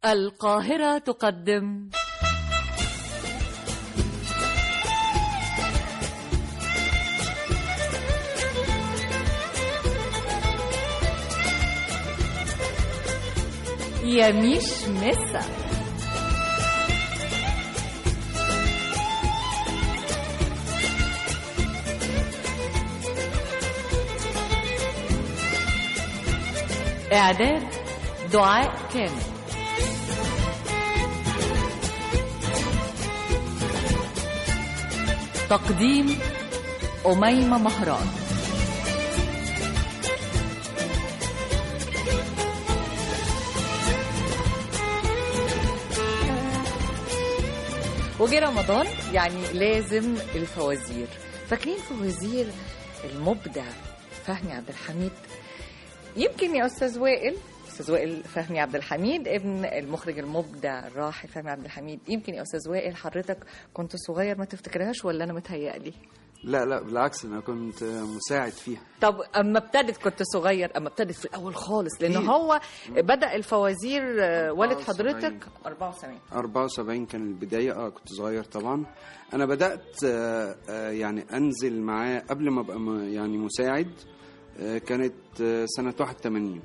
القاهرة تقدم يميش مسا إعداد دعاء كامل تقديم أميمة مهران وجه رمضان يعني لازم الفوازير فاكرين فوازير المبدع فهمي عبد الحميد يمكن يا استاذ وائل استاذ وائل فهمي عبد الحميد ابن المخرج المبدع الراحل فهمي عبد الحميد يمكن يا استاذ وائل حضرتك كنت صغير ما تفتكرهاش ولا انا متهيألي لا لا بالعكس انا كنت مساعد فيها طب اما ابتدت كنت صغير اما ابتدت في الاول خالص لان أكيد. هو بدا الفوازير آه، والد 74. حضرتك 74 74 كان البداية اه كنت صغير طبعا انا بدأت آه آه يعني انزل معاه قبل ما ابقى م- يعني مساعد آه كانت آه سنة 81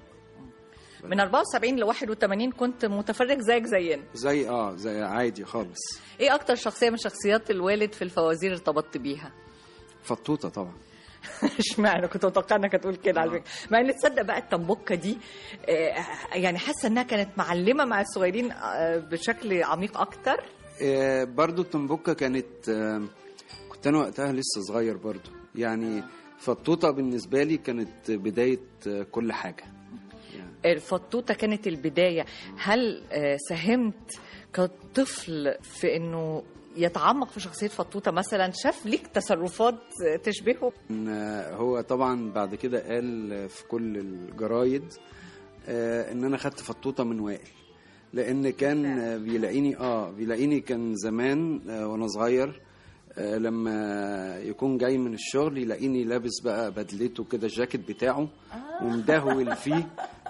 من 74 ل 81 كنت متفرج زيك زينا زي اه زي عادي خالص ايه اكتر شخصيه من شخصيات الوالد في الفوازير ارتبطت بيها فطوطة طبعا اشمعنى كنت متوقعه انك هتقول كده على فكره مع ان تصدق بقى التنبكه دي آه، يعني حاسه انها كانت معلمه مع الصغيرين آه، بشكل عميق اكتر آه برضو التنبكة كانت آه كنت انا وقتها لسه صغير برضو يعني فطوطة بالنسبة لي كانت بداية آه كل حاجة يعني الفطوطه كانت البدايه هل آه، ساهمت كطفل في انه يتعمق في شخصيه فطوطه مثلا شاف ليك تصرفات آه، تشبهه إن هو طبعا بعد كده قال في كل الجرايد آه، ان انا خدت فطوطه من وائل لان كان آه، بيلاقيني اه بيلاقيني كان زمان آه، وانا صغير آه، لما يكون جاي من الشغل يلاقيني لابس بقى بدلته كده الجاكيت بتاعه ومدهول فيه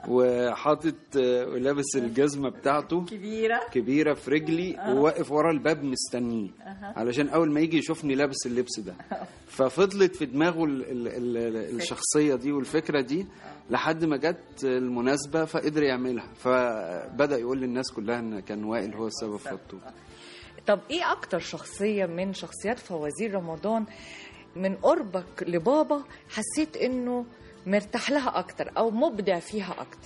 وحاطط آه، ولابس الجزمه بتاعته كبيره كبيره في رجلي وواقف ورا الباب مستنيه علشان اول ما يجي يشوفني لابس اللبس ده ففضلت في دماغه ال ال ال الشخصيه دي والفكره دي لحد ما جت المناسبه فقدر يعملها فبدا يقول للناس كلها ان كان وائل هو السبب في الطوبه طب ايه اكتر شخصيه من شخصيات فوازير رمضان من قربك لبابا حسيت انه مرتاح لها اكتر او مبدع فيها اكتر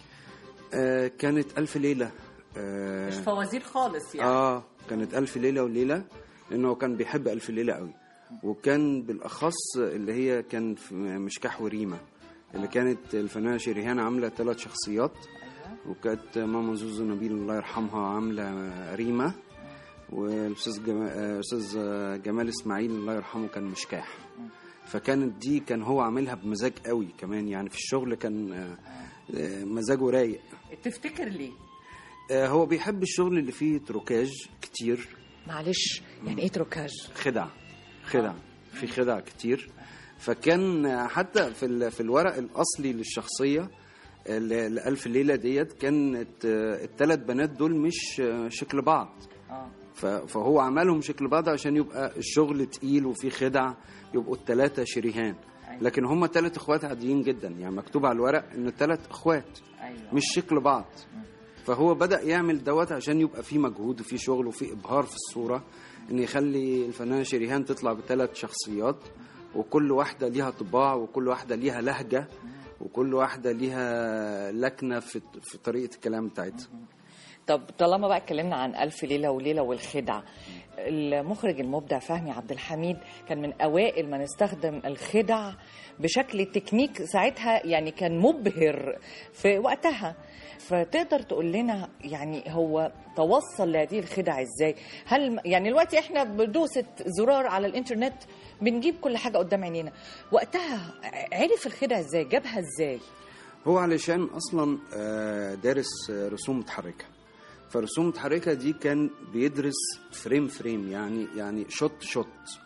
آه كانت الف ليله آه فوازير خالص اه كانت ألف ليلة وليلة لأنه هو كان بيحب ألف ليلة قوي وكان بالأخص اللي هي كان في مشكاح وريمة اللي كانت الفنانة شريهان عاملة ثلاث شخصيات وكانت ماما زوزو نبيل الله يرحمها عاملة ريمة والأستاذ جمال, أستاذ جمال إسماعيل الله يرحمه كان مشكاح فكانت دي كان هو عاملها بمزاج قوي كمان يعني في الشغل كان آه، آه، مزاجه رايق تفتكر ليه آه، هو بيحب الشغل اللي فيه تروكاج كتير معلش يعني ايه تروكاج خدع خدع في خدع كتير فكان آه، حتى في ال- في الورق الاصلي للشخصيه ال- لألف ليله ديت كانت آه، الثلاث بنات دول مش آه، شكل بعض اه ف- فهو عملهم شكل بعض عشان يبقى الشغل تقيل وفيه خدع يبقوا الثلاثه شريهان لكن هم ثلاث اخوات عاديين جدا يعني مكتوب على الورق ان الثلاث اخوات ايوه مش شكل بعض فهو بدأ يعمل دوت عشان يبقى فيه مجهود وفيه شغل وفيه إبهار في الصورة إن يخلي الفنانة شريهان تطلع بثلاث شخصيات وكل واحدة ليها طباع وكل واحدة ليها لهجة وكل واحدة ليها لكنة في, في طريقة الكلام بتاعتها طب طالما بقى اتكلمنا عن ألف ليلة وليلة والخدع المخرج المبدع فهمي عبد الحميد كان من أوائل من استخدم الخدع بشكل تكنيك ساعتها يعني كان مبهر في وقتها فتقدر تقول لنا يعني هو توصل لهذه الخدع ازاي هل يعني دلوقتي احنا بدوسة زرار على الانترنت بنجيب كل حاجة قدام عينينا وقتها عرف الخدع ازاي جابها ازاي هو علشان أصلا آه، دارس آه، رسوم متحركة فالرسوم المتحركة دي كان بيدرس فريم فريم يعني يعني شوت شوت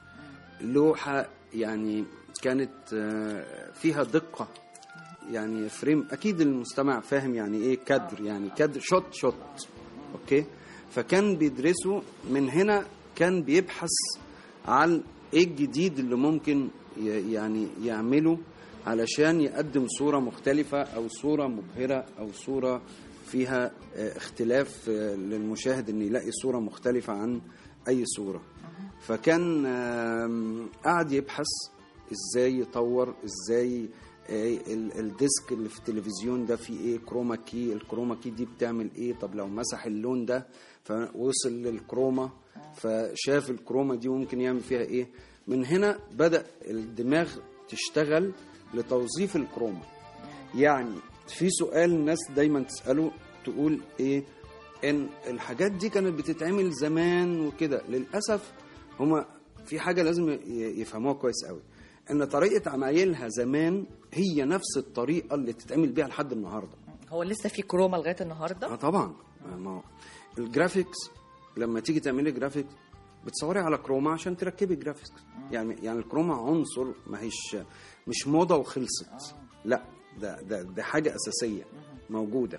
لوحة يعني كانت آه، فيها دقة يعني فريم اكيد المستمع فاهم يعني ايه كادر يعني كادر شوت شوت اوكي فكان بيدرسوا من هنا كان بيبحث عن ايه الجديد اللي ممكن ي- يعني يعمله علشان يقدم صورة مختلفة أو صورة مبهرة أو صورة فيها آه، اختلاف آه، للمشاهد إن يلاقي صورة مختلفة عن أي صورة فكان آم، قعد يبحث ازاي يطور ازاي آه، ال- الديسك اللي في التلفزيون ده فيه ايه كروما كي الكروما كي دي بتعمل ايه طب لو مسح اللون ده فوصل للكروما فشاف الكروما دي ممكن يعمل فيها ايه من هنا بدأ الدماغ تشتغل لتوظيف الكروما يعني في سؤال الناس دايما تسأله تقول ايه ان الحاجات دي كانت بتتعمل زمان وكده للاسف هما في حاجه لازم ي- يفهموها كويس قوي ان طريقه عمايلها زمان هي نفس الطريقه اللي تتعمل بيها لحد النهارده هو لسه في كروما لغايه النهارده اه طبعا ما هو الجرافيكس لما تيجي تعملي جرافيكس بتصوري على كروما عشان تركبي جرافيكس يعني يعني الكروما عنصر ما هيش مش موضه وخلصت لا ده ده ده حاجه اساسيه موجوده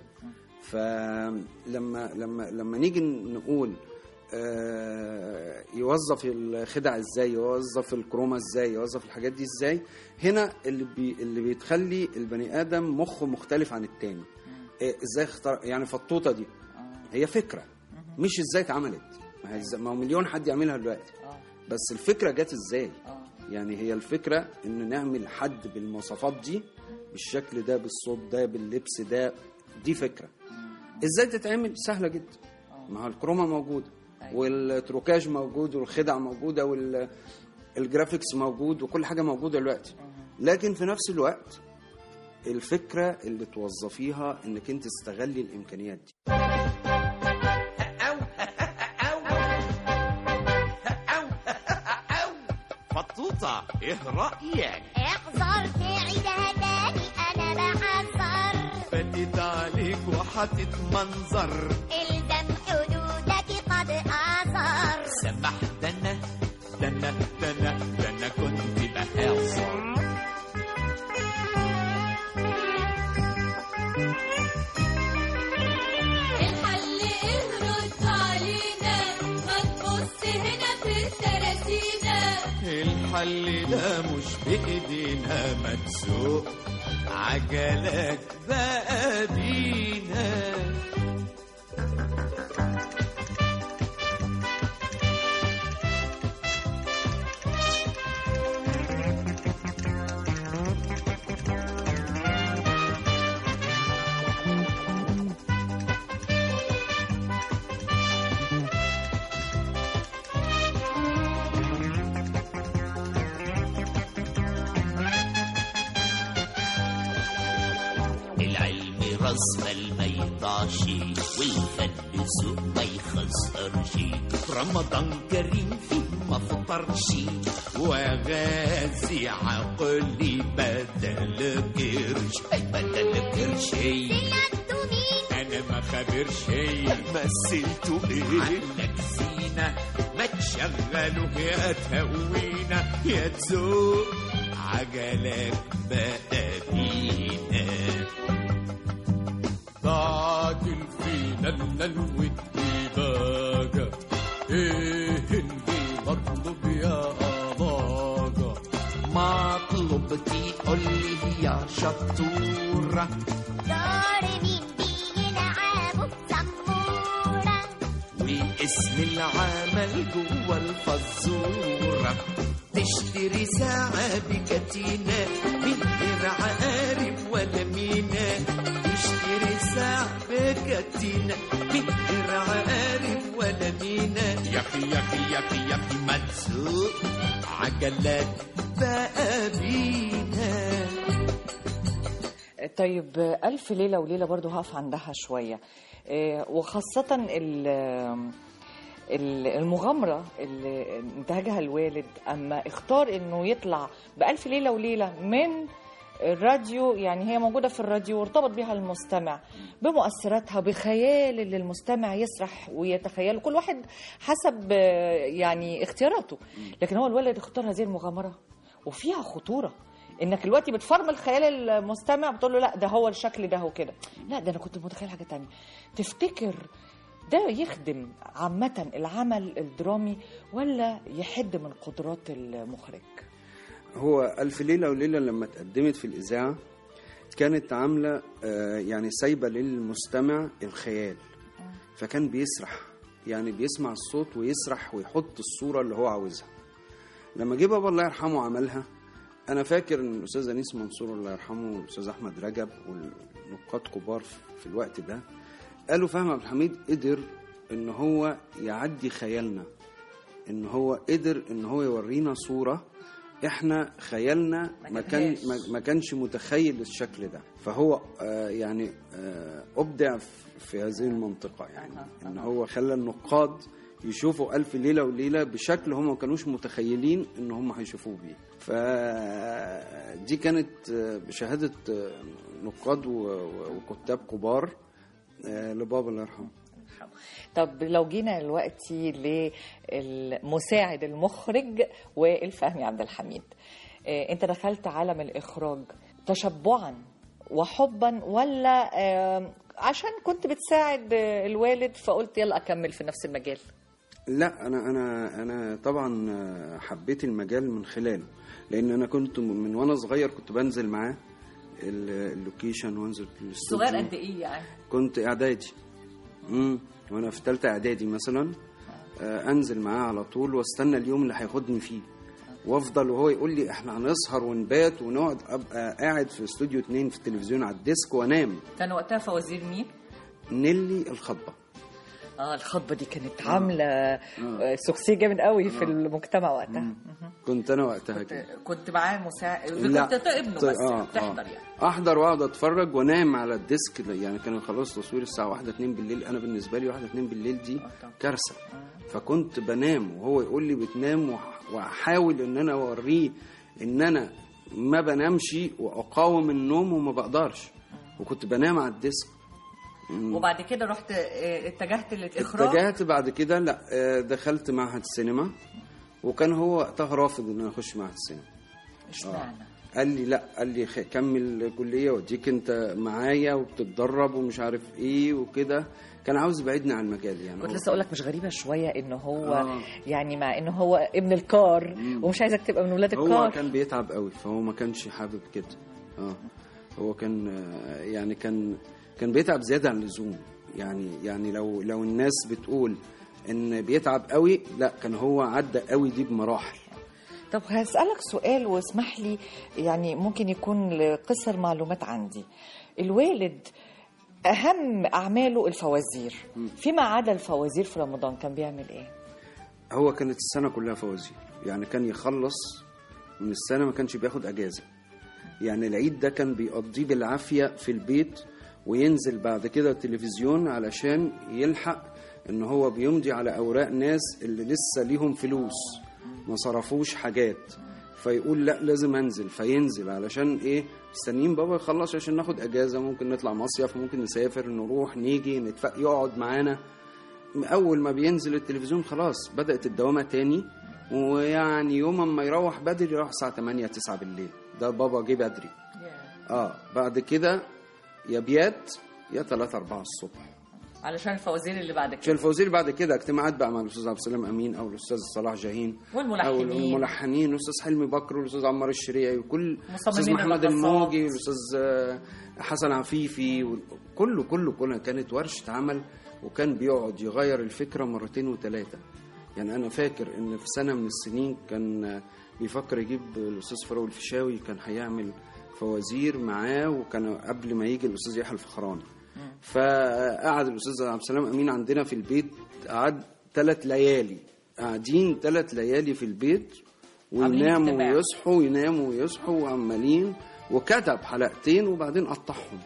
فلما لما لما نيجي نقول آه، يوظف الخدع ازاي يوظف الكروما ازاي يوظف الحاجات دي ازاي هنا اللي بي اللي بيتخلي البني ادم مخه مختلف عن التاني إيه، ازاي اختار يعني فالطوطه دي هي فكره مش ازاي اتعملت ما هي إزاي- ما هو مليون حد يعملها دلوقتي اه بس الفكره جت ازاي اه يعني هي الفكره ان نعمل حد بالمواصفات دي بالشكل ده بالصوت ده باللبس ده دي فكره ازاي تتعمل سهله جدا ما هو الكروما موجوده أيوة. والتروكاج موجود والخدع موجوده والجرافيكس موجود وكل حاجه موجوده دلوقتي لكن في نفس الوقت الفكره اللي توظفيها انك انت تستغلي الامكانيات دي أو أو أو أو فطوطة إيه رأيك؟ احذر تعيدها تاني انا بحذر فاتت عليك وحتتمنظر الزم حدودك قد اثر سمح ده أنا ده أنا ده أنا ده أنا كنت بهزر الحل اهرد علينا ما تبص هنا في التراسينا الحل ده مش بإيدينا ما تسوق عجلك بقى بينا العلم راس مال ما يضيعش والفن سوق ما يخسرش رمضان كريم فيه ما فطرش وغازي عقلي بدل قرش أي بدل قرشي سلكت مين انا ما خبرش مثلته ايه عنك زينة ما تشغله يا تهوينا يا تزوق عجلك بقى بينا ضاجل فينا اللوت باجة ايه اللي مطلوب يا ضاجة مطلوب تقول لي يا شطورة دار مين بيلعبوا زمورة واسم العمل جوه الفزورة تشتري ساعة بكتينة من غير عقارب ولا مينا تشتري ساعة بكتينة من غير عقارب ولا مينا يا أخي يا أخي يا أخي يا أخي ما تسوق عجلات بقى بينا طيب ألف ليلة وليلة برضو هقف عندها شوية إيه، وخاصة ال- ال- المغامرة اللي انتهجها الوالد أما اختار إنه يطلع بألف ليلة وليلة من الراديو يعني هي موجودة في الراديو وارتبط بها المستمع بمؤثراتها بخيال اللي المستمع يسرح ويتخيله كل واحد حسب آه، يعني اختياراته لكن هو الولد اختار هذه المغامرة وفيها خطورة انك دلوقتي بتفرمل خيال المستمع بتقول له لا ده هو الشكل ده وكده لا ده انا كنت متخيل حاجه تانية تفتكر ده يخدم عامة العمل الدرامي ولا يحد من قدرات المخرج هو ألف ليلة وليلة لما اتقدمت في الإذاعة كانت عاملة آه، يعني سايبة للمستمع الخيال فكان بيسرح يعني بيسمع الصوت ويسرح ويحط الصورة اللي هو عاوزها لما جه بابا الله يرحمه عملها أنا فاكر إن الأستاذ أنيس منصور الله يرحمه والأستاذ أحمد رجب والنقاد كبار في الوقت ده قالوا فهمي عبد الحميد قدر إن هو يعدي خيالنا إن هو قدر إن هو يورينا صورة احنا خيالنا ما كان جبناش. ما- ما كانش متخيل الشكل ده فهو آه يعني آه ابدع في- في هذه المنطقه يعني ان هو خلى النقاد يشوفوا ألف ليلة وليلة بشكل هم ما كانوش متخيلين إن هم هيشوفوه بيه فدي كانت آه، بشهادة آه، نقاد و- و- وكتاب كبار آه، لبابا الله يرحمه طب لو جينا دلوقتي للمساعد المخرج والفهمي عبد الحميد آه، انت دخلت عالم الاخراج تشبعا وحبا ولا آه، عشان كنت بتساعد آه، الوالد فقلت يلا اكمل في نفس المجال لا انا انا انا طبعا حبيت المجال من خلاله لان انا كنت من وانا صغير كنت بنزل معاه ال- اللوكيشن وانزل في الاستوديو صغير قد ايه يعني كنت اعدادي امم وانا في ثالثه اعدادي مثلا آه، انزل معاه على طول واستنى اليوم اللي هياخدني فيه وافضل وهو يقول لي احنا هنسهر ونبات ونقعد ابقى قاعد في استوديو اتنين في التلفزيون على الديسك وانام كان وقتها فوازير مين نيلي الخطبه اه الخطبه دي كانت عامله آه، سوكسيه جامد قوي في المجتمع وقتها كنت انا وقتها كده كنت معاه مساعد لا. كنت ابنه ط- بس آه، بتحضر آه. يعني احضر واقعد اتفرج وانام على الديسك ده. يعني كانوا يخلصوا تصوير الساعه واحدة اتنين بالليل انا بالنسبه لي واحدة اتنين بالليل دي طبعا. كارثه فكنت بنام وهو يقول لي بتنام وح- واحاول ان انا اوريه ان انا ما بنامش واقاوم النوم وما بقدرش وكنت بنام على الديسك وبعد كده رحت آه، اتجهت للاخراج اتجهت بعد كده لا آه، دخلت معهد السينما وكان هو وقتها رافض ان انا اخش معهد السينما اشمعنى قال لي لا قال لي خ- كمل كليه واديك انت معايا وبتتدرب ومش عارف ايه وكده كان عاوز يبعدني عن المجال يعني كنت هو- لسه اقول لك مش غريبه شويه ان هو آه. يعني مع ان هو ابن الكار ومش عايزك تبقى من ولاد هو الكار كان بيتعب قوي فهو ما كانش حابب كده اه هو كان آه، يعني كان كان بيتعب زياده عن اللزوم يعني يعني لو لو الناس بتقول ان بيتعب قوي لا كان هو عدى قوي دي بمراحل طب هسألك سؤال واسمح لي يعني ممكن يكون لقصر معلومات عندي الوالد أهم أعماله الفوازير فيما عدا الفوازير في رمضان كان بيعمل إيه؟ هو كانت السنة كلها فوازير يعني كان يخلص من السنة ما كانش بياخد أجازة يعني العيد ده كان بيقضيه بالعافية في البيت وينزل بعد كده التلفزيون علشان يلحق ان هو بيمضي على اوراق ناس اللي لسه ليهم فلوس ما صرفوش حاجات فيقول لا لازم انزل فينزل علشان ايه مستنيين بابا يخلص عشان ناخد اجازه ممكن نطلع مصيف ممكن نسافر نروح نيجي نتفق يقعد معانا اول ما بينزل التلفزيون خلاص بدات الدوامه تاني ويعني يوم ما يروح بدري يروح الساعه 8 9 بالليل ده بابا جه بدري اه بعد كده يا بيات يا 3 4 الصبح علشان الفوازير اللي بعد عشان الفوازير بعد كده اجتماعات بقى مع الاستاذ عبد السلام امين او الاستاذ صلاح جاهين او والملحنين الملحنين الاستاذ حلمي بكر والاستاذ عمار الشريعي وكل الاستاذ مصممين محمد الرقصات. الموجي والاستاذ آه، حسن عفيفي وال- كله كله كله كانت ورشه عمل وكان بيقعد يغير الفكره مرتين وثلاثه يعني انا فاكر ان في سنه من السنين كان آه، بيفكر يجيب الاستاذ فاروق الفيشاوي كان هيعمل فوازير معاه وكان قبل ما يجي الاستاذ يحيى الفخراني فقعد الاستاذ عبد السلام امين عندنا في البيت قعد ثلاث ليالي قاعدين ثلاث ليالي في البيت عاملين ويناموا اجتماع. ويصحوا ويناموا ويصحوا وعمالين وكتب حلقتين وبعدين قطعهم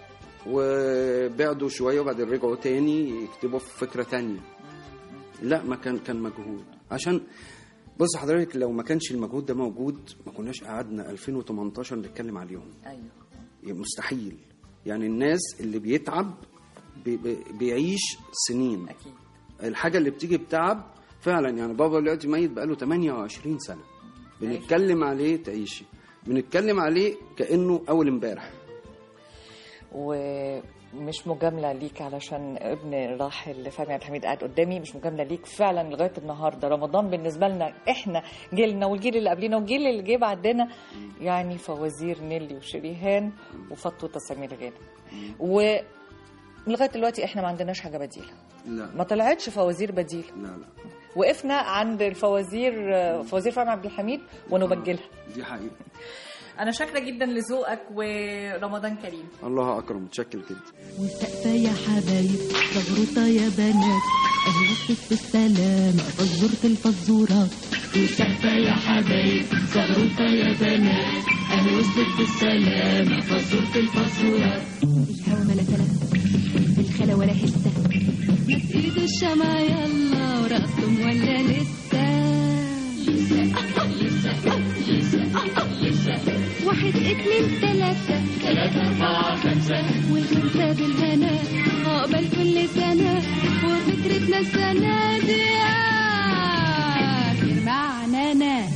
وبعدوا شويه وبعدين رجعوا تاني يكتبوا في فكره تانية لا ما كان كان مجهود عشان بص حضرتك لو ما كانش المجهود ده موجود ما كناش قعدنا 2018 نتكلم عليهم أيوه مستحيل يعني الناس اللي بيتعب بي بي بيعيش سنين أكيد الحاجه اللي بتيجي بتعب فعلا يعني بابا دلوقتي ميت بقاله 28 سنه بنتكلم عليه تعيشي بنتكلم عليه كانه اول امبارح مش مجامله ليك علشان ابن الراحل فهمي عبد الحميد قاعد قدامي مش مجامله ليك فعلا لغايه النهارده رمضان بالنسبه لنا احنا جيلنا والجيل اللي قبلنا والجيل اللي جه بعدنا يعني فوازير نيلي وشريهان وفطوطه سمير غانم ولغايه دلوقتي احنا ما عندناش حاجه بديله لا ما طلعتش فوازير بديله لا لا وقفنا عند الفوازير فوازير فهمي عبد الحميد ونبجلها دي حقيقة انا شاكره جدا لذوقك ورمضان كريم الله أكرم متشكر جدا وسقفة يا حبايب زغروطة يا بنات أهي وصلت بالسلامة فزورة الفزورات وسقفة يا حبايب زغروطة يا بنات أهي وصلت بالسلامة فزورة الفزورات الهوا ملا تلا الخلا ولا هسة ما في ايد الشمع يلا ورقصتم ولا لسه واحد اتنين تلاتة تلاتة أربعة خمسة والخمسة بالهنا عقبال كل سنة وفكرتنا السنة دي آخر معنانا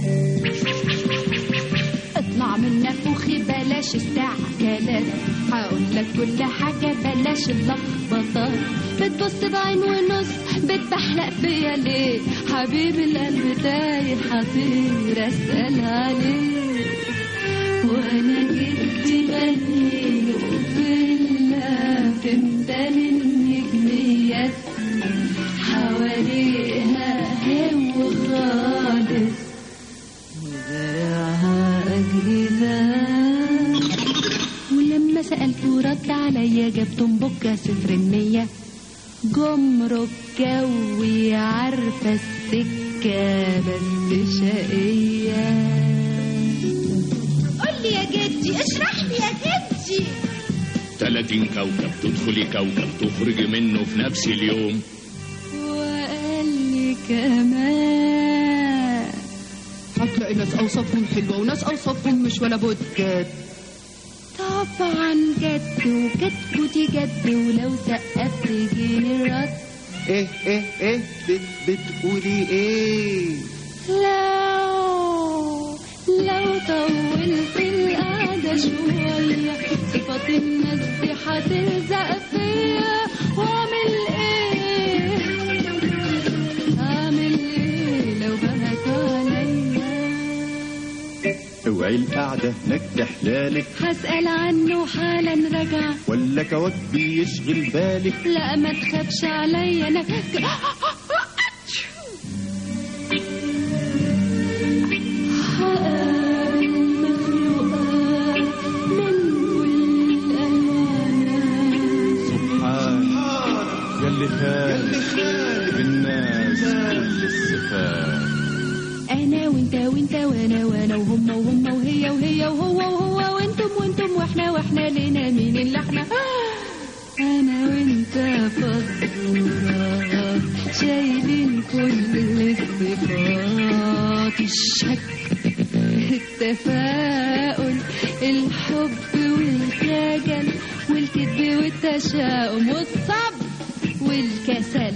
اطلع من نفوخي بلاش استعجالات هقول لك كل حاجة بلاش اللخبطات بتبص بعين ونص بتبحلق فيا ليه حبيب القلب تايه حطير اسأل عليه وانا جدي غني وفيلا تمتلي النجميات حواليها هو خالص وزرعها أجهزة ولما سألته رد عليا جاب تنبكة صفر المية جمرك جوي عارفة السكة بس شقية قول لي يا جدي اشرح لي يا جدي 30 كوكب تدخلي كوكب تخرجي منه في نفس اليوم وقال لي كمان هتلاقي ناس اوصافهم حلوه وناس اوصافهم مش ولا بد جد طبعا جد وجد ودي جد ولو سقفت يجيني الرد ايه ايه ايه بت بتقولي ايه لو لو طولت القعدة شوية صفات الناس دي هتلزق فيا واعمل ايه اعمل ايه لو بهتوا عليا اوعي القعدة هناك تحلالك هسأل عنه حالا رجع ولا كواك بيشغل بالك لا ما تخافش عليا انا هقابل مخلوقات من كل الألوان سبحان يلي خالق بالناس كل الصفات انا وانت وانت وانا وانا وهم وهم وهي وهي وهو وهو وانتم وانتم واحنا واحنا لنا مين اللي احنا انا وانت فزورة شايلين كل الصفات الشك التفاؤل الحب والخجل والكذب والتشاؤم والصبر والكسل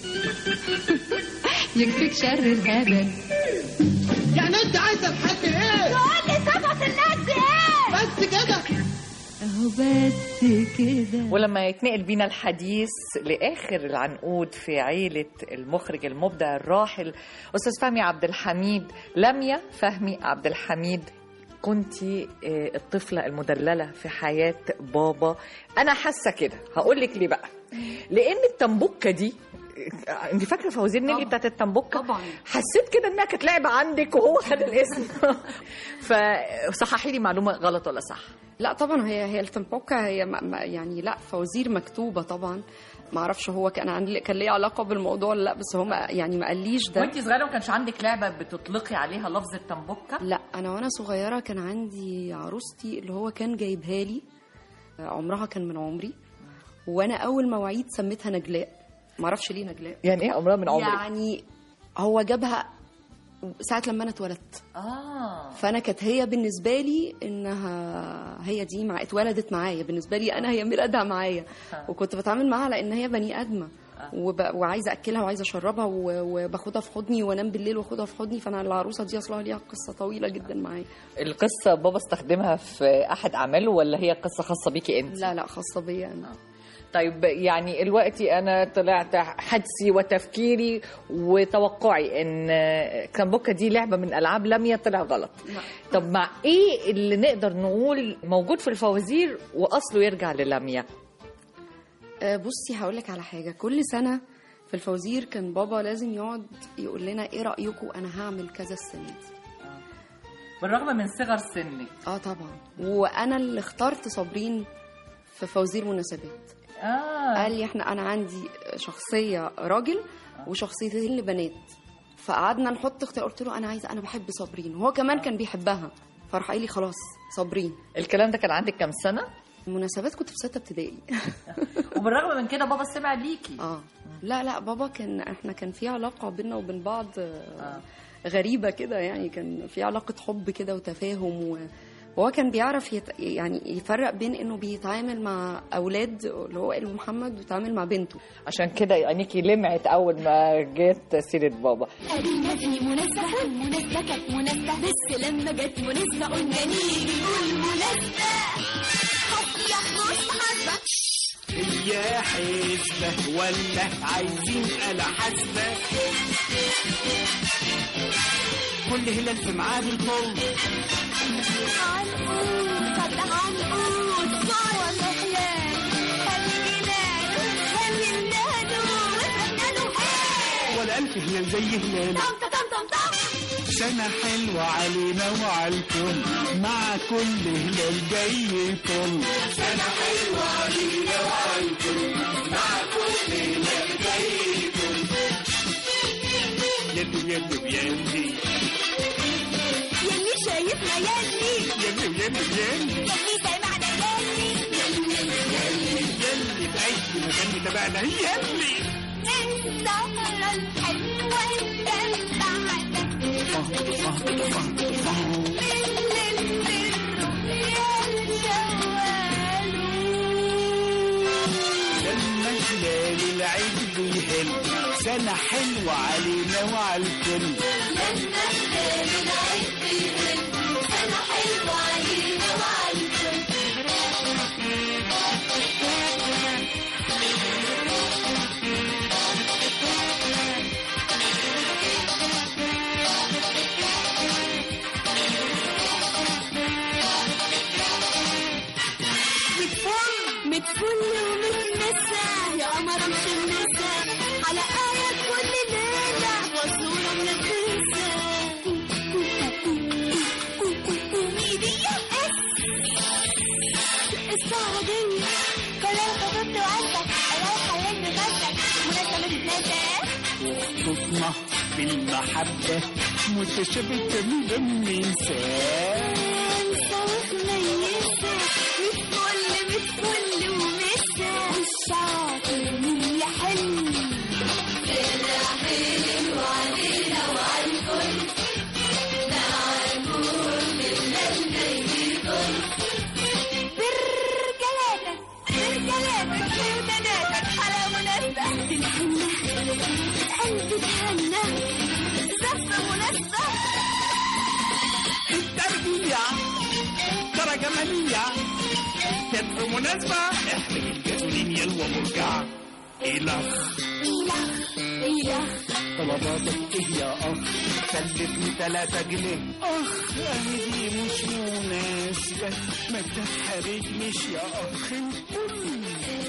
يكفيك شر الهبل يعني انت عايزه لحد ايه؟ قول لي صفة الناس دي ايه بس كده اهو بس كده ولما يتنقل بينا الحديث لاخر العنقود في عيله المخرج المبدع الراحل استاذ فهمي عبد الحميد لميا فهمي عبد الحميد كنت الطفلة المدللة في حياة بابا أنا حاسة كده هقول لك ليه بقى لأن التنبكة دي انت فاكره فوازير نيلي بتاعت التنبكه طبعاً. حسيت كده انها كانت لعبه عندك وهو خد الاسم فصححي لي معلومه غلط ولا صح لا طبعا هي هي التنبوكة هي ما ما- يعني لا فوازير مكتوبة طبعا ما اعرفش هو كان عندي كان ليه علاقة بالموضوع ولا لا بس هو ما يعني ما قاليش ده وانت صغيره ما كانش عندك لعبه بتطلقي عليها لفظ التنبكه لا انا وانا صغيرة كان عندي عروستي اللي هو كان جايبها لي عمرها كان من عمري وانا اول مواعيد سميتها نجلاء ما اعرفش ليه نجلاء يعني ايه عمرها من عمرك يعني هو جابها ساعة لما انا اتولدت اه فانا كانت هي بالنسبه لي انها هي دي مع اتولدت معايا بالنسبه لي انا هي ميلادها معايا وكنت بتعامل معاها على ان هي بني ادمه وب... وعايزه اكلها وعايزه اشربها و... وباخدها في حضني وانام بالليل واخدها في حضني فانا العروسه دي اصلها ليها قصه طويله جدا معايا القصه بابا استخدمها في احد اعماله ولا هي قصه خاصه بيكي انت لا لا خاصه بيا انا طيب يعني دلوقتي انا طلعت حدسي وتفكيري وتوقعي ان كامبوكا دي لعبه من العاب لميا طلع غلط طب مع ايه اللي نقدر نقول موجود في الفوازير واصله يرجع للميا آه، بصي هقول لك على حاجه كل سنه في الفوازير كان بابا لازم يقعد يقول لنا ايه رايكم انا هعمل كذا السنه دي بالرغم من صغر سنك اه طبعا وانا اللي اخترت صابرين في فوازير مناسبات اه قال لي احنا انا عندي شخصيه راجل وشخصيتين لبنات فقعدنا نحط اختيار قلت له انا عايزه انا بحب صابرين وهو كمان كان بيحبها فراح قايل لي خلاص صابرين الكلام ده كان عندك كام سنه المناسبات كنت في سته ابتدائي وبالرغم من كده بابا سمع ليكي اه لا لا بابا كان احنا كان في علاقه بينا وبين بعض آه. غريبه كده يعني كان في علاقه حب كده وتفاهم و... وهو كان بيعرف يت... يعني يفرق بين انه بيتعامل مع اولاد اللي هو ابن محمد ويتعامل مع بنته عشان كده عينيكي لمعت اول ما جت سيره بابا قالنا في مناسبة المناسبة كانت مناسبة بس لما جت مناسبة قلنا نيجي نقول مناسبة حط يا خلاص حاسبة هي حسبة ولا عايزين آلة حاسبة كل هلال في ميعاد الكل عنقود طب عنقود صار ولا حلال هللناله هللناله وفهمناله حال ولا ألف هلال زي هلال طم طم طم طم سنة حلوة علينا وعلى الكل مع كل هلال جاي يطل سنة حلوة علينا وعلى الكل مع كل هلال جاي يطل يلي يلي يلي يلي شايفنا يلي يلي يلي يلي يلي سامعنا يلي يلي يلي يلي في أي مكان تبعنا يلي السهرة الحلوة اللي بعدك لما هلال العيد بيهل سنة حلوة علينا وعلى الكل متفل ومتنسى يا قمر مش النسى على آية كل ليلة وصورة من التنسى ميديا السعودية كلام خطبت وعدك رايحة لين بغدك مناسبة تتنسى صوتنا بالمحبة متشابه تماما ننساه صوتنا ينسى متفل متفل ومسى والشاطر من يحل برجلاتك برجلاتك برجلاتك على مناسبة الحنة القلب اتهنى زفة مناسبة التربية درجة مالية كانت في مناسبة احمل الجازولين يلا مرجع إلخ إله إله طلباتك ايه يا اخ سلفني تلاتة جنيه اخ اهي دي مش مناسبة ما تحرجنيش يا اخ الكل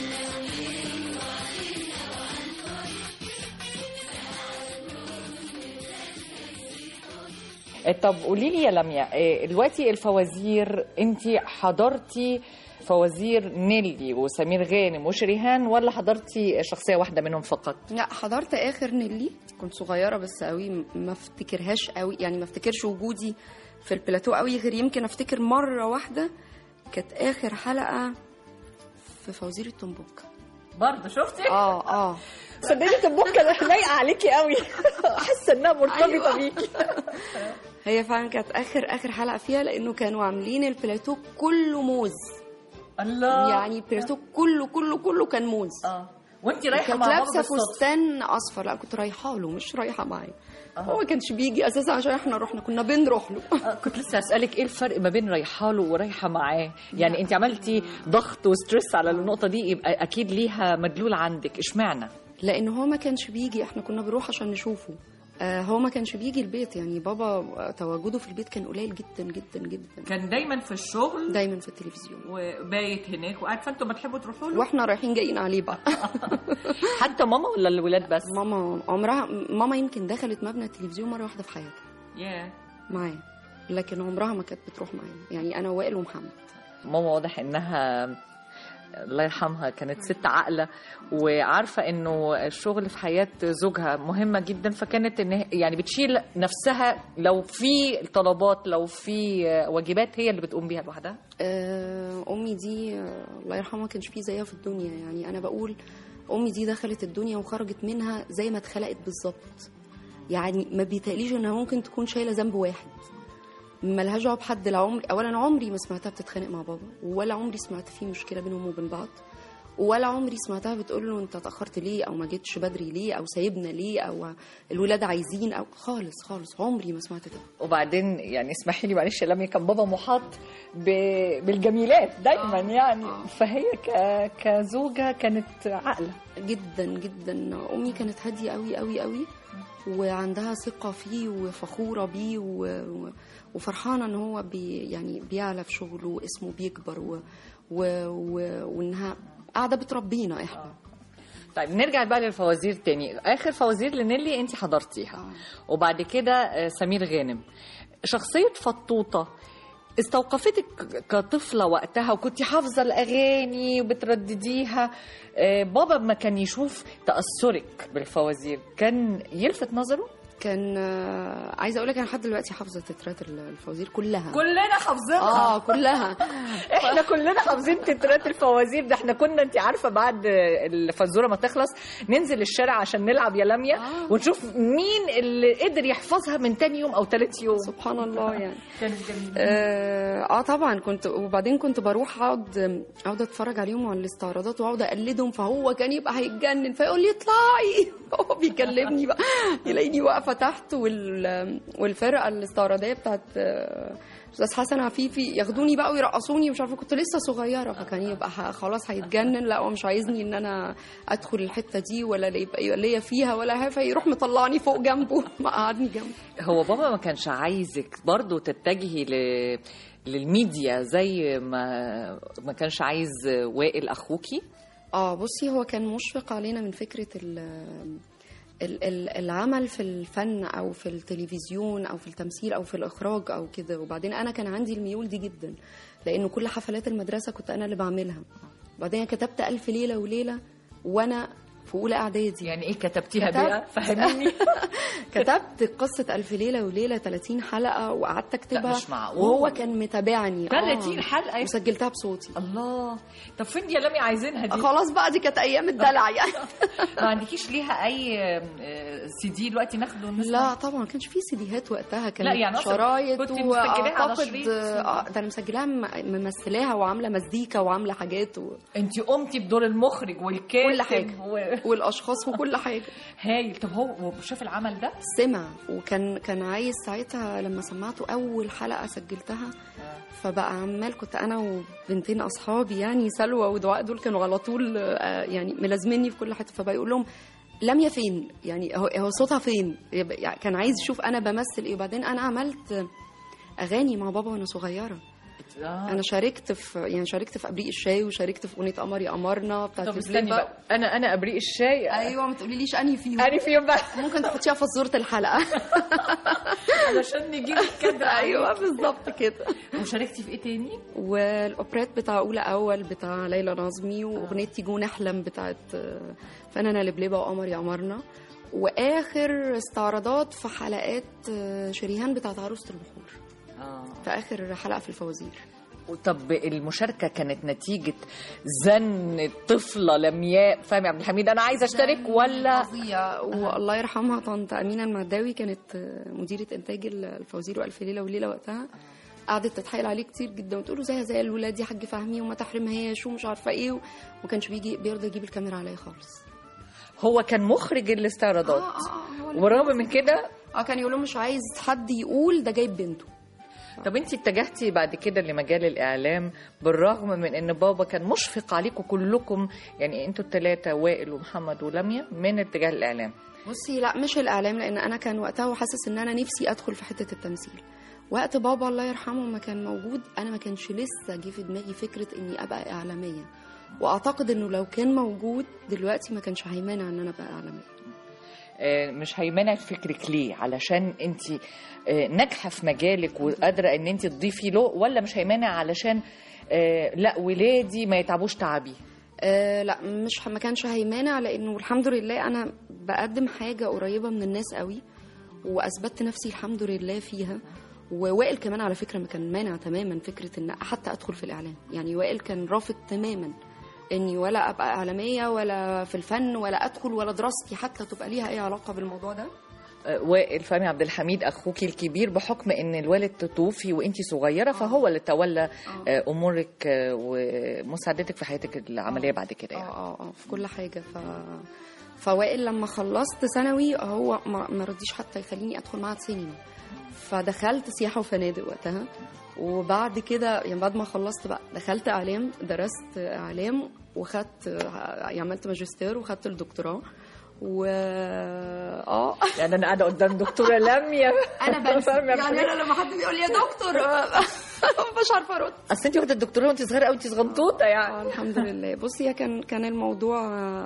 طب قولي لي يا لميا إيه، دلوقتي الفوازير انت حضرتي فوازير نيلي وسمير غانم وشريهان ولا حضرتي شخصيه واحده منهم فقط لا حضرت اخر نيلي كنت صغيره بس قوي م- ما افتكرهاش قوي يعني ما افتكرش وجودي في البلاتو قوي غير يمكن افتكر مره واحده كانت اخر حلقه في فوازير التنبوك برضه شفتي اه اه صدقني تبوكه لايقه عليكي قوي حاسه انها مرتبطه أيوة. بيكي هي فعلا كانت اخر اخر حلقه فيها لانه كانوا عاملين البلاتو كله موز الله يعني البلاتو كله كله كله كان موز اه وانت رايحه كانت مع بابا لابسه بالصدفة. فستان اصفر لا كنت رايحه له مش رايحه معاه هو ما كانش بيجي اساسا عشان احنا رحنا كنا بنروح له آه، كنت لسه اسالك ايه الفرق ما بين رايحه له ورايحه معاه يعني انت عملتي ضغط وستريس على النقطه دي يبقى اكيد ليها مدلول عندك اشمعنى لان هو ما كانش بيجي احنا كنا بنروح عشان نشوفه آه هو ما كانش بيجي البيت يعني بابا تواجده في البيت كان قليل جدا جدا جدا كان دايما في الشغل دايما في التلفزيون وبايت هناك وقاعد فانتوا ما تحبوا تروحوا له واحنا رايحين جايين عليه بقى حتى ماما ولا الولاد بس ماما عمرها ماما يمكن دخلت مبنى التلفزيون مره واحده في حياتها ياه معاه لكن عمرها ما كانت بتروح معايا يعني انا وائل ومحمد ماما واضح انها الله يرحمها كانت ست عاقله وعارفه انه الشغل في حياه زوجها مهمه جدا فكانت ان يعني بتشيل نفسها لو في طلبات لو في واجبات هي اللي بتقوم بيها لوحدها آه، امي دي آه، الله يرحمها ما كانش فيه زيها في الدنيا يعني انا بقول امي دي دخلت الدنيا وخرجت منها زي ما اتخلقت بالظبط يعني ما بيتقليش انها ممكن تكون شايله ذنب واحد ملهاش دعوه بحد لا عمري اولا عمري ما سمعتها بتتخانق مع بابا ولا عمري سمعت في مشكله بينهم وبين بعض ولا عمري سمعتها بتقول له انت اتاخرت ليه او ما جيتش بدري ليه او سايبنا ليه او الولاد عايزين او خالص خالص عمري ما سمعت ده وبعدين يعني اسمحي لي معلش يا لميا كان بابا محاط ب- بالجميلات دايما يعني فهي ك- كزوجه كانت عاقله جدا جدا امي كانت هاديه قوي قوي قوي وعندها ثقه فيه وفخوره بيه و... و- وفرحانه ان هو بي يعني بيعلى في شغله واسمه بيكبر و... و... و... وانها قاعده بتربينا احنا طيب نرجع بقى للفوازير تاني اخر فوازير لنيلي انت حضرتيها وبعد كده آه، سمير غانم شخصيه فطوطه استوقفتك كطفله وقتها وكنت حافظه الاغاني وبتردديها آه، بابا ما كان يشوف تاثرك بالفوازير كان يلفت نظره كان آه، عايزه اقول لك انا لحد دلوقتي حافظه تترات الفوازير كلها كلنا حافظينها اه كلها احنا كلنا حافظين تترات الفوازير ده احنا كنا انت عارفه بعد الفزوره ما تخلص ننزل الشارع عشان نلعب يا لميا آه. ونشوف مين اللي قدر يحفظها من تاني يوم او تالت يوم سبحان الله يعني كانت جميله اه آه، طبعا كنت وبعدين كنت بروح اقعد اقعد اتفرج عليهم على الاستعراضات واقعد اقلدهم فهو كان يبقى هيتجنن فيقول لي اطلعي هو بيكلمني بقى يلاقيني واقفه تحت وال والفرقه الاستعراضيه بتاعت آه، استاذ حسن عفيفي ياخدوني بقى ويرقصوني ومش عارفه كنت لسه صغيره فكان يبقى ح- خلاص هيتجنن لا هو مش عايزني ان انا ادخل الحته دي ولا يبقى ليا فيها ولا حاجه فيروح مطلعني فوق جنبه مقعدني جنبه هو بابا ما كانش عايزك برضو تتجهي ل... للميديا زي ما ما كانش عايز وائل اخوكي اه بصي هو كان مشفق علينا من فكره ال ال- ال- العمل في الفن او في التلفزيون او في التمثيل او في الاخراج او كده وبعدين انا كان عندي الميول دي جدا لانه كل حفلات المدرسه كنت انا اللي بعملها وبعدين أنا كتبت الف ليله وليله وانا في اولى اعدادي يعني ايه كتبتيها كتبت. بقى فهميني كتبت قصه الف ليله وليله 30 حلقه وقعدت اكتبها مش معقول. وهو كان متابعني 30 حلقة؟ وسجلتها بصوتي الله طب فين دي يا لميا عايزينها دي خلاص بقى دي كانت ايام الدلع يعني ما عندكيش ليها اي آه، سي دي دلوقتي ناخده ونسمع؟ لا طبعا ما كانش في سيديهات وقتها كانت لا، يعني أصلاً شرايط كنت مسجلاها على واعتقد شريط. اه ده انا مسجلاها م- ممثلاها وعامله مزيكا وعامله حاجات و... انت قمتي بدور المخرج والكاتب كل حاجه و... والاشخاص وكل حاجه هايل طب هو هو شاف العمل ده سمع وكان كان عايز ساعتها لما سمعته اول حلقه سجلتها فبقى عمال كنت انا وبنتين اصحابي يعني سلوى ودعاء دول كانوا على طول آه، يعني ملازميني في كل حته فبقى يقول لهم لميا فين يعني هو هو صوتها فين يبقى- يعني كان عايز يشوف انا بمثل ايه وبعدين انا عملت اغاني مع بابا وانا صغيره آه. انا شاركت في يعني شاركت في ابريق الشاي وشاركت في اغنيه قمر يا قمرنا بتاعت طب الفليب استني بقى انا انا ابريق الشاي ايوه ما تقوليليش انهي فيهم اني فيهم بقى ممكن تحطيها في صورة الحلقه علشان نجيب الكادر ايوه بالظبط كده وشاركتي في ايه تاني؟ والاوبريت بتاع اولى اول بتاع ليلى نظمي واغنيه تيجو نحلم بتاعت آه، فنانه لبلبه وقمر يا قمرنا واخر استعراضات في حلقات آه، شريهان بتاعت عروسه البحور اه في اخر حلقه في الفوازير طب المشاركه كانت نتيجه زن الطفله لمياء فهمي عبد الحميد انا عايزه اشترك ولا فظيع والله يرحمها طنط امينه المعداوي كانت آه، مديره انتاج الفوازير والف ليله وليله وقتها قعدت تتحايل عليه كتير جدا وتقول له زيها زي الولاد يا حاج فهمي وما تحرمهاش ومش عارفه ايه وما كانش بيجي بيرضى يجيب الكاميرا عليا خالص هو كان مخرج الاستعراضات آه، آه، هو اللي ورغم من كده اه كان يقولوا مش عايز حد يقول ده جايب بنته طب انت اتجهتي بعد كده لمجال الاعلام بالرغم من ان بابا كان مشفق عليكم كلكم يعني انتوا الثلاثه وائل ومحمد ولميا من اتجاه الاعلام بصي لا مش الاعلام لان انا كان وقتها وحاسس ان انا نفسي ادخل في حته التمثيل وقت بابا الله يرحمه ما كان موجود انا ما كانش لسه جه في دماغي فكره اني ابقى اعلاميه واعتقد انه لو كان موجود دلوقتي ما كانش هيمانع ان انا ابقى اعلاميه آه، مش هيمنع فكرك ليه علشان انت آه، ناجحه في مجالك وقادره ان انت تضيفي له ولا مش هيمنع علشان آه، لا ولادي ما يتعبوش تعبي أه لا مش ما كانش هيمانع لانه الحمد لله انا بقدم حاجه قريبه من الناس قوي واثبتت نفسي الحمد لله فيها ووائل كمان على فكره ما كان مانع تماما فكره ان حتى ادخل في الاعلام يعني وائل كان رافض تماما اني ولا ابقى اعلاميه ولا في الفن ولا ادخل ولا دراستي حتى تبقى ليها اي علاقه بالموضوع ده آه، وائل فهمي عبد الحميد اخوك الكبير بحكم ان الوالد توفي وانت صغيره فهو اللي تولى آه، امورك آه، ومساعدتك في حياتك العمليه بعد كده يعني اه اه في كل حاجه ف فوائل لما خلصت ثانوي هو ما ما رضيش حتى يخليني ادخل معهد سينما فدخلت سياحه وفنادق وقتها وبعد كده يعني بعد ما خلصت بقى دخلت اعلام درست اعلام وخدت عملت ماجستير وخدت الدكتوراه و اه يعني انا قاعده قدام دكتوره لميا انا بنسى فاهمة يعني انا لما حد بيقول لي يا دكتور مش عارفه ارد اصل انت واخده الدكتوراه وانت صغيره قوي انت صغنطوطه يعني آه، الحمد لله بصي هي كان كان الموضوع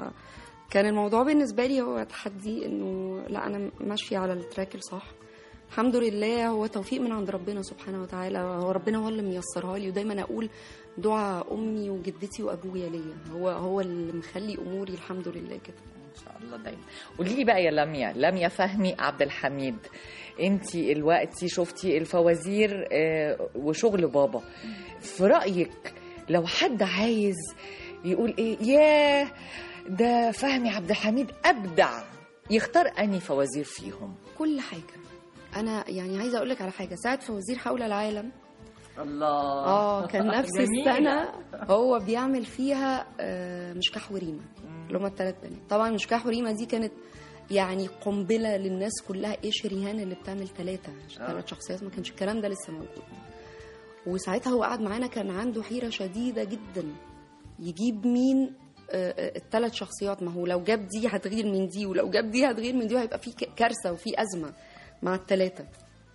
كان الموضوع بالنسبه لي هو تحدي انه لا انا ماشيه على التراك الصح الحمد لله هو توفيق من عند ربنا سبحانه وتعالى هو ربنا هو اللي ميسرها لي ودايما اقول دعاء امي وجدتي وابويا ليا هو هو اللي مخلي اموري الحمد لله كده ان شاء الله دايما قولي لي بقى يا لميا لميا فهمي عبد الحميد انت الوقت شفتي الفوازير آه، وشغل بابا في رايك لو حد عايز يقول ايه ياه ده فهمي عبد الحميد ابدع يختار اني فوازير فيهم كل حاجه انا يعني عايزه اقول لك على حاجه ساعه فوازير حول العالم الله اه كان نفس جميلة. السنه هو بيعمل فيها آه، مشكاح وريمه اللي هما الثلاث بنات طبعا مشكاح وريمه دي كانت يعني قنبله للناس كلها ايه شريهان اللي بتعمل ثلاثه ثلاث شخصيات ما كانش الكلام ده لسه موجود وساعتها هو قعد معانا كان عنده حيره شديده جدا يجيب مين الثلاث شخصيات ما هو لو جاب دي هتغير من دي ولو جاب دي هتغير من دي وهيبقى في ك- كارثه وفي ازمه مع الثلاثه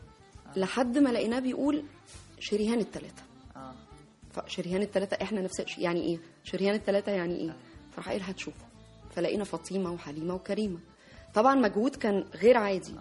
لحد ما لقيناه بيقول شريهان الثلاثه آه. فشريهان الثلاثه احنا نفس يعني ايه شريهان الثلاثه يعني ايه فراح قايل هتشوفوا فلقينا فاطمه وحليمه وكريمه طبعا مجهود كان غير عادي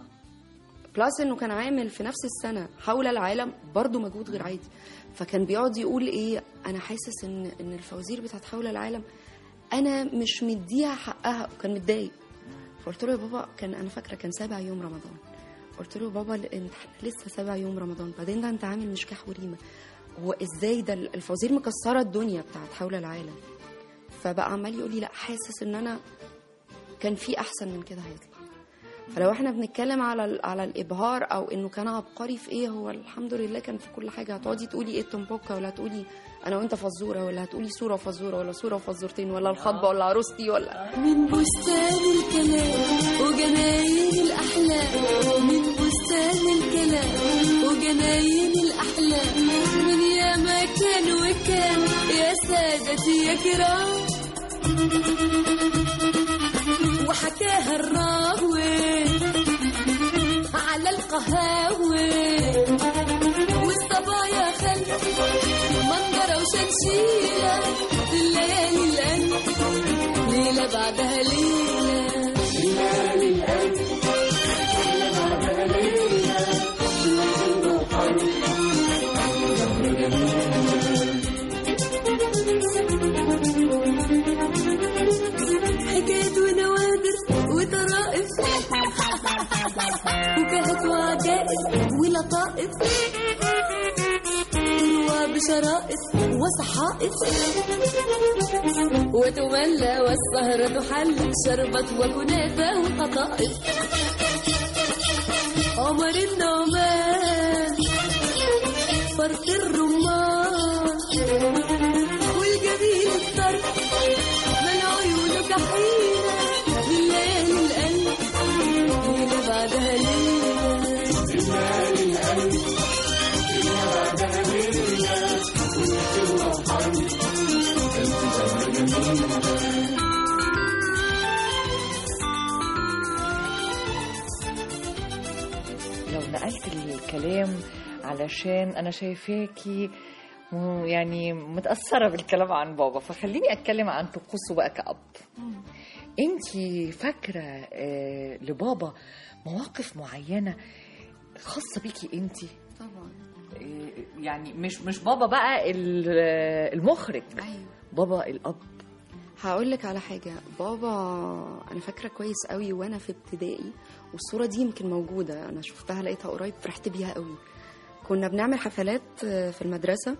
بلس انه كان عامل في نفس السنه حول العالم برضه مجهود غير عادي فكان بيقعد يقول ايه انا حاسس ان ان الفوازير بتاعت حول العالم انا مش مديها حقها وكان متضايق فقلت له يا بابا كان انا فاكره كان سابع يوم رمضان قلت له يا بابا ل- انت لسه سابع يوم رمضان بعدين ده انت عامل مشكاح وريمه هو ازاي ده الفوازير مكسره الدنيا بتاعت حول العالم فبقى عمال يقول لي لا حاسس ان انا كان في احسن من كده هيطلع فلو احنا بنتكلم على ال- على الابهار او انه كان عبقري في ايه هو الحمد لله كان في كل حاجه هتقعدي تقولي ايه التنبوكه ولا هتقولي انا وانت فزوره ولا هتقولي صوره وفزوره ولا صوره وفزورتين ولا الخطبه ولا عروستي ولا من بستان الكلام وجناين الأحلام من بستان الكلام وجناين الأحلام من يا مكان وكان يا سادتي يا كرام وحكاها الراوي على القهاوي والصبايا خل منظرة وشمشيرة في الليالي الأنف ليلة بعدها ليلة حكايات ونوادر وطرائف وكهف وعجائز ولطائف تروى بشرائط وصحائف وتملى والسهرة حل شربت وكنافة وقطائف عمر النعمان فرط الرمان والجميل الطرف من عيونك حيرة بالليل لو نقلت الكلام علشان انا شايفاكي م- يعني متأثرة بالكلام عن بابا فخليني أتكلم عن طقوسه بقى كأب انتي فاكرة آه، لبابا مواقف معينة خاصة بيكي انتي طبعا آه، يعني مش مش بابا بقى ال- آه، المخرج ايوه بابا الأب هقول لك على حاجه بابا انا فاكره كويس قوي وانا في ابتدائي والصوره دي يمكن موجوده انا شفتها لقيتها قريب فرحت بيها قوي كنا بنعمل حفلات في المدرسه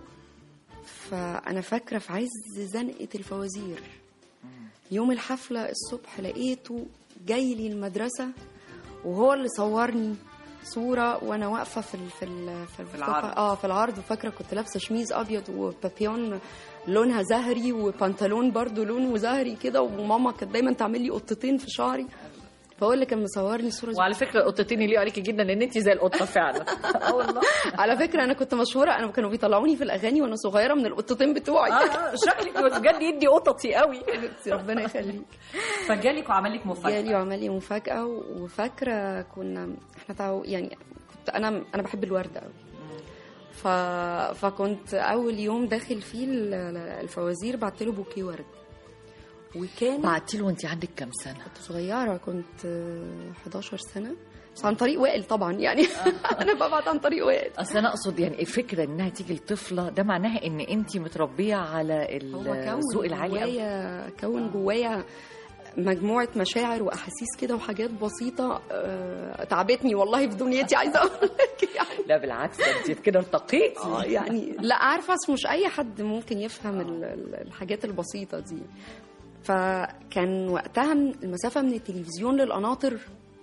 فانا فاكره في عز زنقه الفوازير يوم الحفله الصبح لقيته جاي لي المدرسه وهو اللي صورني صوره وانا واقفه في ال في ال في, في العرض. اه في العرض وفاكره كنت لابسه شميز ابيض وبابيون لونها زهري وبنطلون برضو لونه زهري كده وماما كانت دايما تعمل لي قطتين في شعري فهو اللي كان مصورني الصوره دي وعلى فكرة القطتين يليقوا عليكي جدا لأن انتي زي القطة فعلا اه والله على فكره انا كنت مشهوره انا كانوا بيطلعوني في الاغاني وانا صغيره من القطتين بتوعي اه شكلك بجد يدي قططي قوي ربنا يخليك فجالك وعمل لك مفاجأة جالي وعمل لي مفاجاه وفاكره كنا احنا تعو يعني كنت انا انا بحب الورد قوي ف... فكنت اول يوم داخل فيه ال- الفوازير بعت له بوكيه ورد وكان بعتي له وانت عندك كام سنة كنت صغيره كنت آه، 11 سنه بس عن طريق وائل طبعا يعني انا ببعت عن طريق وائل اصل انا اقصد يعني الفكره انها تيجي لطفله ده معناها ان انت متربيه على هو الذوق كون العالي قوي جوايا كون جوايا مجموعة مشاعر وأحاسيس كده وحاجات بسيطة آه، تعبتني والله في دنيتي عايزة أقول لك يعني لا بالعكس ده انت كده ارتقيتي اه يعني لا عارفة أصل مش أي حد ممكن يفهم ال- ال- الحاجات البسيطة دي فكان وقتها من- المسافة من التلفزيون للقناطر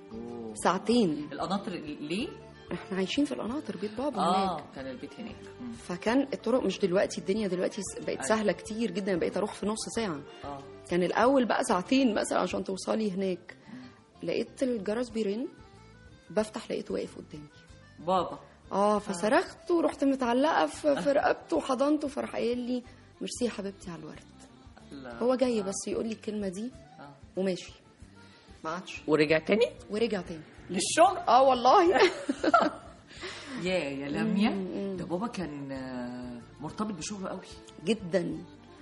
ساعتين القناطر ليه؟ احنا عايشين في القناطر بيت بابا اه هناك كان البيت هناك مم. فكان الطرق مش دلوقتي الدنيا دلوقتي س- بقت أيوة. سهلة كتير جدا بقيت أروح في نص ساعة اه كان الاول بقى ساعتين مثلا عشان توصلي هناك لقيت الجرس بيرن بفتح لقيته واقف قدامي بابا اه فصرخت ورحت متعلقه في في رقبته وحضنته فراح قايل لي ميرسي يا حبيبتي على الورد لا. هو جاي بس يقول لي الكلمه دي آه. وماشي ما عادش ورجع تاني ورجع تاني للشغل اه والله يا يا لميا ده بابا كان آه، مرتبط بشغله قوي جدا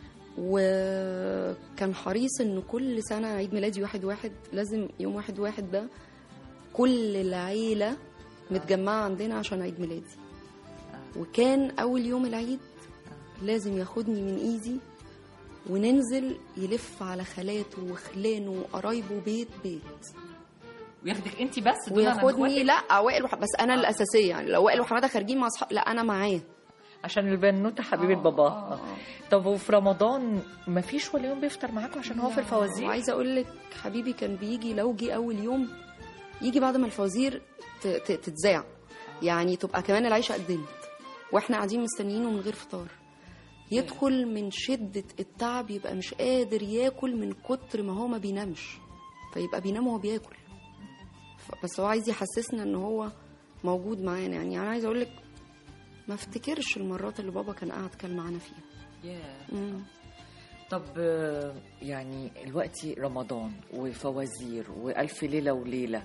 وكان حريص ان كل سنه عيد ميلادي واحد واحد لازم يوم واحد واحد ده كل العيله متجمعه عندنا عشان عيد ميلادي وكان اول يوم العيد لازم ياخدني من ايدي وننزل يلف على خالاته وخلانه وقرايبه بيت بيت وياخدك انت بس دون عن وياخدني إخواتك؟ لا وائل وح... بس انا الاساسيه يعني لو وائل وحماده خارجين مع اصحاب لا انا معاه عشان البنوته حبيبه آه، بابا آه، طب وفي رمضان ما فيش ولا يوم بيفطر معاكم عشان هو في الفوازير وعايزه اقول لك حبيبي كان بيجي لو جه اول يوم يجي بعد ما الفوازير ت- ت- تتذاع يعني تبقى كمان العيشه قدمت واحنا قاعدين مستنيينه من غير فطار يدخل من شدة التعب يبقى مش قادر ياكل من كتر ما هو ما بينامش فيبقى بينام وهو بياكل ف- بس هو عايز يحسسنا ان هو موجود معانا يعني انا عايزه اقول لك ما افتكرش المرات اللي بابا كان قاعد كان معانا فيها ياه. مم. طب آه، يعني دلوقتي رمضان وفوازير والف ليله وليله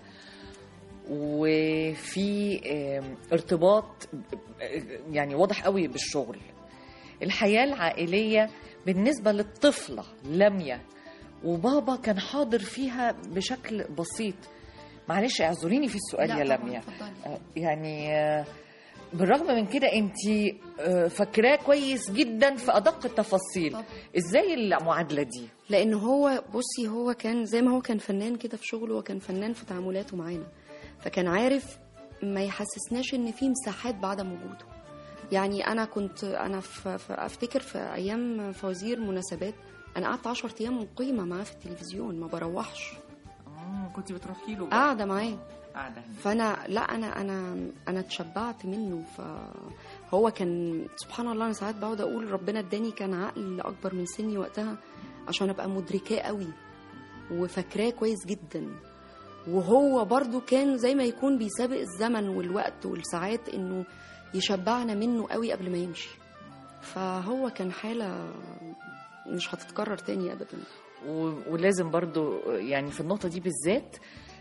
وفي آم، ارتباط آه، يعني واضح قوي بالشغل الحياه العائليه بالنسبه للطفله لميا وبابا كان حاضر فيها بشكل بسيط معلش اعذريني في السؤال لا يا طبعاً، لميا اتفضلي. آه، يعني آه، بالرغم من كده انت فاكراه كويس جدا في ادق التفاصيل طبعاً. ازاي المعادله دي لان هو بصي هو كان زي ما هو كان فنان كده في شغله هو كان فنان في تعاملاته معانا فكان عارف ما يحسسناش ان في مساحات بعدم وجوده يعني انا كنت انا في في- افتكر في ايام فوازير مناسبات انا قعدت 10 ايام مقيمه معاه في التلفزيون ما بروحش كنت بتروحي له قاعده معاه قاعده هنا فانا لا انا انا انا اتشبعت منه فهو كان سبحان الله انا ساعات بقعد اقول ربنا اداني كان عقل اكبر من سني وقتها عشان ابقى مدركاه قوي وفاكراه كويس جدا وهو برضو كان زي ما يكون بيسابق الزمن والوقت والساعات انه يشبعنا منه قوي قبل ما يمشي فهو كان حاله مش هتتكرر تاني ابدا و- ولازم برضو يعني في النقطه دي بالذات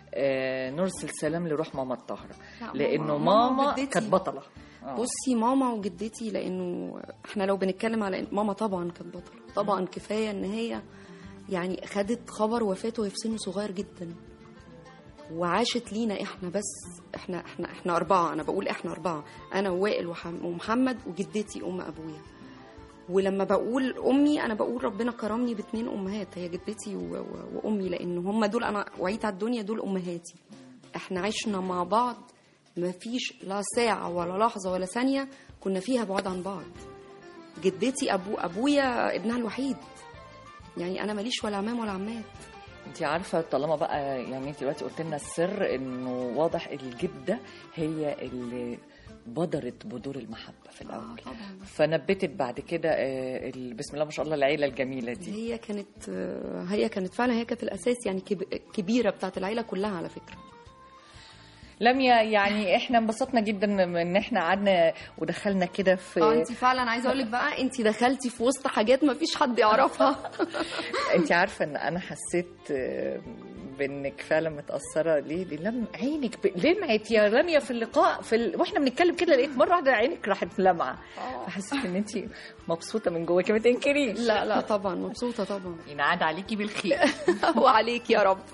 آه نرسل سلام لروح ماما الطاهره لا، لانه ماما- ماما وجدتي. كانت بطله آه. بصي ماما وجدتي لانه احنا لو بنتكلم على إن- ماما طبعا كانت بطله طبعا كفايه ان هي يعني خدت خبر وفاته وهي في سن صغير جدا وعاشت لينا احنا بس احنا احنا احنا اربعه انا بقول احنا اربعه انا ووائل وحم- ومحمد وجدتي ام ابويا ولما بقول امي انا بقول ربنا كرمني باتنين امهات هي جدتي و- و- وامي لان هم دول انا وعيت على الدنيا دول امهاتي احنا عشنا مع بعض ما فيش لا ساعة ولا لحظة ولا ثانية كنا فيها بعاد عن بعض جدتي أبو أبويا ابنها الوحيد يعني أنا ماليش ولا عمام ولا عمات انت عارفه طالما بقى يعني انت دلوقتي قلت لنا السر انه واضح الجده هي اللي بدرت بذور المحبه في الاول فنبتت بعد كده آه، ال- بسم الله ما شاء الله العيله الجميله دي هي كانت هي كانت فعلا هي كانت الأساس يعني كب- كبيرة بتاعت العيلة كلها على فكرة لميا يعني احنا انبسطنا جدا من ان احنا قعدنا ودخلنا كده في اه انت فعلا عايزه اقول لك بقى انت دخلتي في وسط حاجات ما فيش حد يعرفها انت عارفه ان انا حسيت آه، بانك فعلا متاثره ليه لم عينك ب... لمعت يا راميه في اللقاء في ال... واحنا بنتكلم كده لقيت مره واحده عينك راحت لمعه فحسيت ان انت مبسوطه من جواكي ما تنكريش لا لا طبعا مبسوطه طبعا ينعاد عليكي بالخير وعليك يا رب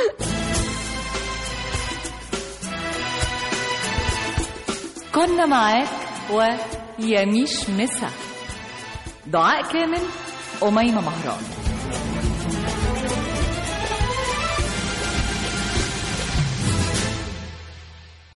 كنا معاك ويميش مسا دعاء كامل أميمة مهران